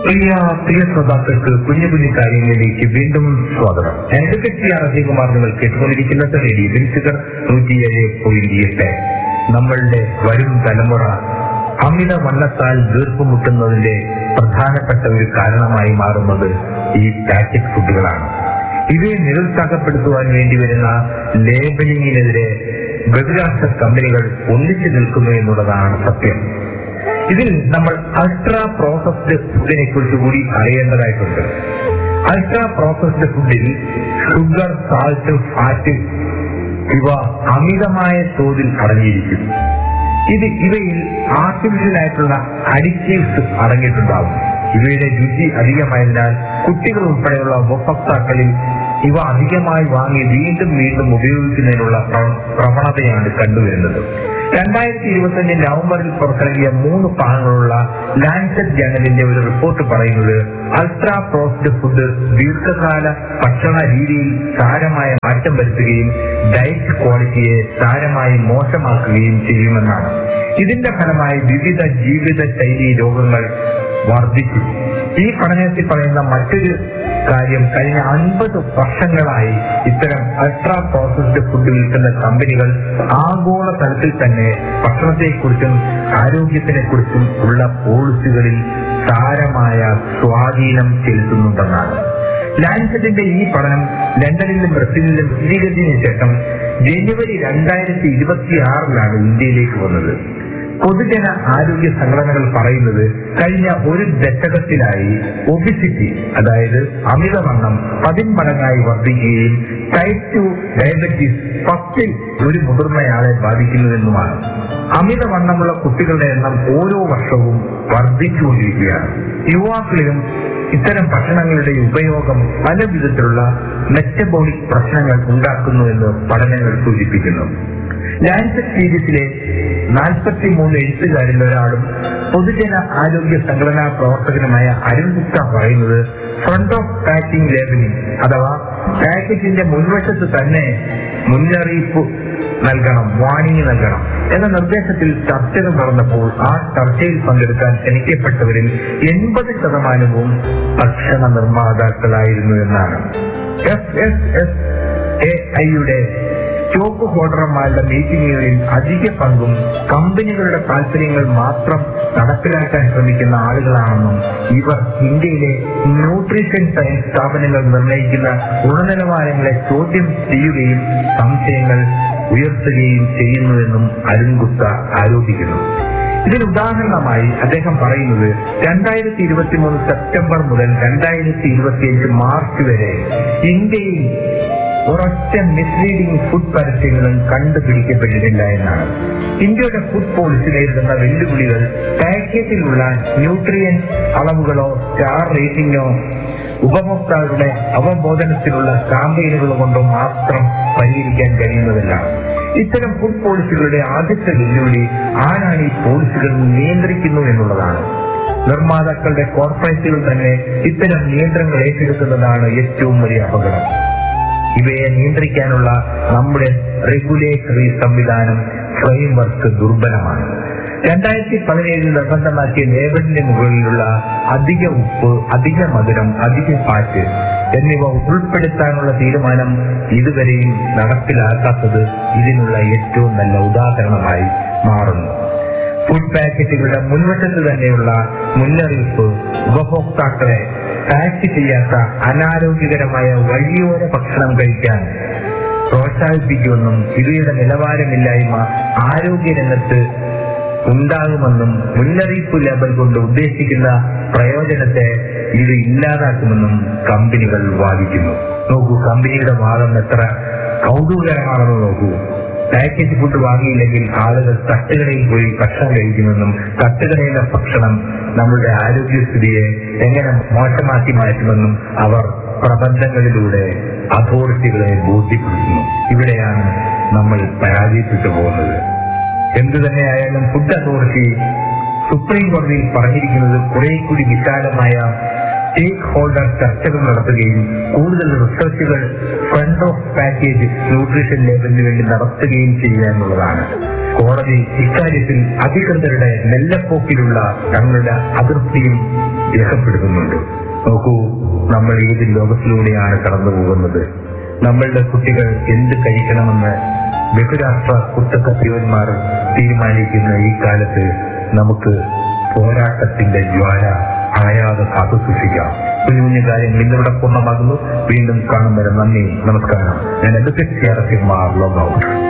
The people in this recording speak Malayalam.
പ്രിയ പ്രിയ ശ്രോതാക്കൾക്ക് കുഞ്ഞു കുഞ്ഞു കാര്യങ്ങളിലേക്ക് വീണ്ടും സ്വാഗതം അഡ്വക്കേറ്റ് ആർ അജയകുമാർ നിങ്ങൾ കേട്ടുകൊണ്ടിരിക്കുന്നത് റേഡിയോ ബിൻസുകർ നൂറ്റിയേഴ് പോയിന്റ് എട്ട് നമ്മളുടെ വരും തലമുറ അമിത വണ്ണത്താൽ വീർപ്പുമുട്ടുന്നതിന്റെ പ്രധാനപ്പെട്ട ഒരു കാരണമായി മാറുന്നത് ഈ പാക്കറ്റ് ഫുഡുകളാണ് ഇവയെ നിരുത്സാഹപ്പെടുത്തുവാൻ വേണ്ടി വരുന്ന ലേബലിംഗിനെതിരെ ബഹുരാഷ്ട്ര കമ്പനികൾ ഒന്നിച്ചു നിൽക്കുന്നു എന്നുള്ളതാണ് സത്യം ഇതിൽ നമ്മൾ അൾട്രാ പ്രോസസ്ഡ് ഫുഡിനെ കുറിച്ച് കൂടി അറിയേണ്ടതായിട്ടുണ്ട് അൾട്രാ പ്രോസസ്ഡ് ഫുഡിൽ ഷുഗർ സാൾട്ട് ഫാറ്റ് ഇവ അമിതമായ തോതിൽ അടങ്ങിയിരിക്കും ഇത് ഇവയിൽ ആർട്ടിഫിഷ്യൽ ആയിട്ടുള്ള അഡിക്റ്റീവ്സ് അടങ്ങിയിട്ടുണ്ടാവും ഇവയുടെ രുചി അധികമായതിനാൽ കുട്ടികൾ ഉൾപ്പെടെയുള്ള ഉപഭോക്താക്കളിൽ ഇവ അധികമായി വാങ്ങി വീണ്ടും വീണ്ടും ഉപയോഗിക്കുന്നതിനുള്ള പ്ര- പ്രവണതയാണ് കണ്ടുവരുന്നത് രണ്ടായിരത്തി ഇരുപത്തിയഞ്ച് നവംബറിൽ പുറത്തിറങ്ങിയ മൂന്ന് ഭാഗങ്ങളുള്ള ലാൻസെറ്റ് ജേണലിന്റെ ഒരു റിപ്പോർട്ട് പറയുന്നത് അൾട്രാ പ്രോസസ്ഡ് ഫുഡ് ദീർഘകാല ഭക്ഷണ രീതിയിൽ സാരമായ മാറ്റം വരുത്തുകയും ഡയറ്റ് ക്വാളിറ്റിയെ സാരമായി മോശമാക്കുകയും ചെയ്യുമെന്നാണ് ഇതിന്റെ ഫലമായി വിവിധ ജീവിത ശൈലി രോഗങ്ങൾ വർദ്ധിച്ചു ഈ പഠനത്തിൽ പറയുന്ന മറ്റൊരു കാര്യം കഴിഞ്ഞ അൻപത് വർഷങ്ങളായി ഇത്തരം അൾട്രാ പ്രോസസ്ഡ് ഫുഡ് വിൽക്കുന്ന കമ്പനികൾ ആഗോള തലത്തിൽ തന്നെ ഭക്ഷണത്തെക്കുറിച്ചും ആരോഗ്യത്തിനെക്കുറിച്ചും ഉള്ള പോളിസികളിൽ സാരമായ സ്വാധീനം ചെലുത്തുന്നുണ്ടെന്നാണ് ലാൻസെറ്റിന്റെ ഈ പഠനം ലണ്ടനിലും ബ്രസീലിലും പ്രസിദ്ധീകരിച്ചതിനു ശേഷം ജനുവരി രണ്ടായിരത്തി ഇരുപത്തി ആറിലാണ് ഇന്ത്യയിലേക്ക് വന്നത് പൊതുജന ആരോഗ്യ സംഘടനകൾ പറയുന്നത് കഴിഞ്ഞ ഒരു ദശകത്തിലായി ഒബിസിറ്റി അതായത് അമിതവണ്ണം പതിന്മടങ്ങായി വർദ്ധിക്കുകയും ടൈപ്പ് ടു ഡയബറ്റീസ് പത്തിൽ ഒരു മുതിർന്നയാളെ ബാധിക്കുന്നുവെന്നുമാണ് അമിതവണ്ണമുള്ള കുട്ടികളുടെ എണ്ണം ഓരോ വർഷവും വർദ്ധിച്ചുകൊണ്ടിരിക്കുകയാണ് യുവാക്കളിലും ഇത്തരം ഭക്ഷണങ്ങളുടെ ഉപയോഗം പല വിധത്തിലുള്ള മെറ്റബോളിക് പ്രശ്നങ്ങൾ ഉണ്ടാക്കുന്നുവെന്ന് പഠനങ്ങൾ സൂചിപ്പിക്കുന്നു ലാൻസെറ്റ് സീരീസിലെ നാൽപ്പത്തി മൂന്ന് എഴുത്തുകാരിൽ ഒരാളും പൊതുജന ആരോഗ്യ സംഘടനാ പ്രവർത്തകനുമായ അരുൺ ഗുപ്ത പറയുന്നത് ഫ്രണ്ട് ഓഫ് പാക്കിംഗ് ലേബലിംഗ് അഥവാ പാക്കറ്റിന്റെ മുൻവശത്ത് തന്നെ മുന്നറിയിപ്പ് നൽകണം വാണിംഗ് നൽകണം എന്ന നിർദ്ദേശത്തിൽ ചർച്ചകൾ നടന്നപ്പോൾ ആ ചർച്ചയിൽ പങ്കെടുക്കാൻ ക്ഷണിക്കപ്പെട്ടവരിൽ എൺപത് ശതമാനവും ഭക്ഷണ നിർമ്മാതാക്കളായിരുന്നു എന്നാണ് എഫ് എസ് എസ് എ ഐയുടെ സ്റ്റോക്ക് ഹോൾഡർമാരുടെ മീറ്റിംഗുകളിൽ അധിക പങ്കും കമ്പനികളുടെ താല്പര്യങ്ങൾ മാത്രം നടപ്പിലാക്കാൻ ശ്രമിക്കുന്ന ആളുകളാണെന്നും ഇവർ ഇന്ത്യയിലെ ന്യൂട്രീഷൻ സയൻസ് സ്ഥാപനങ്ങൾ നിർണ്ണയിക്കുന്ന ഗുണനിലവാരങ്ങളെ ചോദ്യം ചെയ്യുകയും സംശയങ്ങൾ ഉയർത്തുകയും ചെയ്യുന്നുവെന്നും അരുൺ ഗുപ്ത ആരോപിക്കുന്നു ഇതിന് ഉദാഹരണമായി അദ്ദേഹം പറയുന്നത് രണ്ടായിരത്തി ഇരുപത്തി മൂന്ന് സെപ്റ്റംബർ മുതൽ രണ്ടായിരത്തി ഇരുപത്തിയഞ്ച് മാർച്ച് വരെ ഇന്ത്യയിൽ ഒരൊറ്റ മിസ്ലീഡിംഗ് ഫുഡ് പരസ്യങ്ങളും കണ്ടുപിടിക്കപ്പെട്ടിട്ടില്ല എന്നാണ് ഇന്ത്യയുടെ ഫുഡ് പോളിസി നേരിടുന്ന വെല്ലുവിളികൾ പാക്കറ്റിലുള്ള ന്യൂട്രിയൻ അളവുകളോ സ്റ്റാർ റേറ്റിംഗോ ഉപഭോക്താക്കളുടെ അവബോധനത്തിലുള്ള ക്യാമ്പയിനുകൾ കൊണ്ടോ മാത്രം പരിഹരിക്കാൻ കഴിയുന്നതല്ല ഇത്തരം ഫുഡ് പോളിസികളുടെ ആദ്യത്തെ വെല്ലുവിളി ആരാണ് ഈ പോളിസികൾ നിയന്ത്രിക്കുന്നു എന്നുള്ളതാണ് നിർമ്മാതാക്കളുടെ കോർപ്പറേറ്റുകൾ തന്നെ ഇത്തരം നിയന്ത്രണങ്ങൾ ഏറ്റെടുക്കുന്നതാണ് ഏറ്റവും വലിയ അപകടം ഇവയെ നിയന്ത്രിക്കാനുള്ള നമ്മുടെ റെഗുലേറ്ററി സംവിധാനം ഫ്രെയിംവർക്ക് ദുർബലമാണ് രണ്ടായിരത്തി പതിനേഴിൽ നിർബന്ധമാക്കിയ ലേബലിന്റെ മുകളിലുള്ള അധിക ഉപ്പ് അധിക മധുരം അധിക ഫാറ്റ് എന്നിവ ഉൾപ്പെടുത്താനുള്ള തീരുമാനം ഇതുവരെയും നടപ്പിലാക്കാത്തത് ഇതിനുള്ള ഏറ്റവും നല്ല ഉദാഹരണമായി മാറുന്നു ഫുഡ് പാക്കറ്റുകളുടെ മുൻവശത്ത് തന്നെയുള്ള മുന്നറിയിപ്പ് ഉപഭോക്താക്കളെ പാക്ക് ചെയ്യാത്ത അനാരോഗ്യകരമായ വഴിയോര ഭക്ഷണം കഴിക്കാൻ പ്രോത്സാഹിപ്പിക്കുമെന്നും ഇവയുടെ നിലവാരമില്ലായ്മ ആരോഗ്യരംഗത്ത് ഉണ്ടാകുമെന്നും മുന്നറിയിപ്പ് ലേബൽ കൊണ്ട് ഉദ്ദേശിക്കുന്ന പ്രയോജനത്തെ ഇത് ഇല്ലാതാക്കുമെന്നും കമ്പനികൾ വാദിക്കുന്നു നോക്കൂ കമ്പനിയുടെ വാദം എത്ര കൗതുകകരമാണെന്ന് നോക്കൂ പാക്കേജ് ഫുഡ് വാങ്ങിയില്ലെങ്കിൽ ആളുകൾ തട്ടുകടയിൽ പോയി ഭക്ഷണം കഴിക്കുമെന്നും തട്ടുകടയിലെ ഭക്ഷണം നമ്മളുടെ ആരോഗ്യസ്ഥിതിയെ എങ്ങനെ മോശമാക്കി മാറ്റുമെന്നും അവർ പ്രബന്ധങ്ങളിലൂടെ അതോറിറ്റികളെ ബോധ്യപ്പെടുത്തുന്നു ഇവിടെയാണ് നമ്മൾ പരാജയപ്പെട്ടു പോകുന്നത് എന്തു തന്നെയായാലും ഫുഡ് അതോറിറ്റി സുപ്രീം കോടതിയിൽ പറഞ്ഞിരിക്കുന്നത് കുറെ കൂടി വിശാലമായ സ്റ്റേക്ക് ഹോൾഡർ ചർച്ചകൾ നടത്തുകയും കൂടുതൽ റിസർച്ചുകൾ ഫ്രണ്ട് ഓഫ് പാക്കേജ് ന്യൂട്രീഷൻ ലേബലിന് വേണ്ടി നടത്തുകയും ചെയ്യുക എന്നുള്ളതാണ് കോടതി ഇക്കാര്യത്തിൽ അധികൃതരുടെ മെല്ലപ്പോക്കിലുള്ള തങ്ങളുടെ അതൃപ്തിയും രേഖപ്പെടുത്തുന്നുണ്ട് നോക്കൂ നമ്മൾ ഏത് ലോകത്തിലൂടെയാണ് കടന്നു പോകുന്നത് നമ്മളുടെ കുട്ടികൾ എന്ത് കഴിക്കണമെന്ന് ബഹുരാഷ്ട്ര കുറ്റക്കത്തിയവന്മാർ തീരുമാനിക്കുന്ന ഈ കാലത്ത് നമുക്ക് പോരാട്ടത്തിന്റെ ജ്വാല അണയാതെ കാത്തു സൂക്ഷിക്കാം കുഞ്ഞു കുഞ്ഞു കാര്യങ്ങൾ ഇന്നിവിടെ പൂർണ്ണമാകുന്നു വീണ്ടും കാണും വരെ നന്ദി നമസ്കാരം ഞാൻ എഡ്യൂക്കേറ്റ് ലോഗ് ഔട്ട്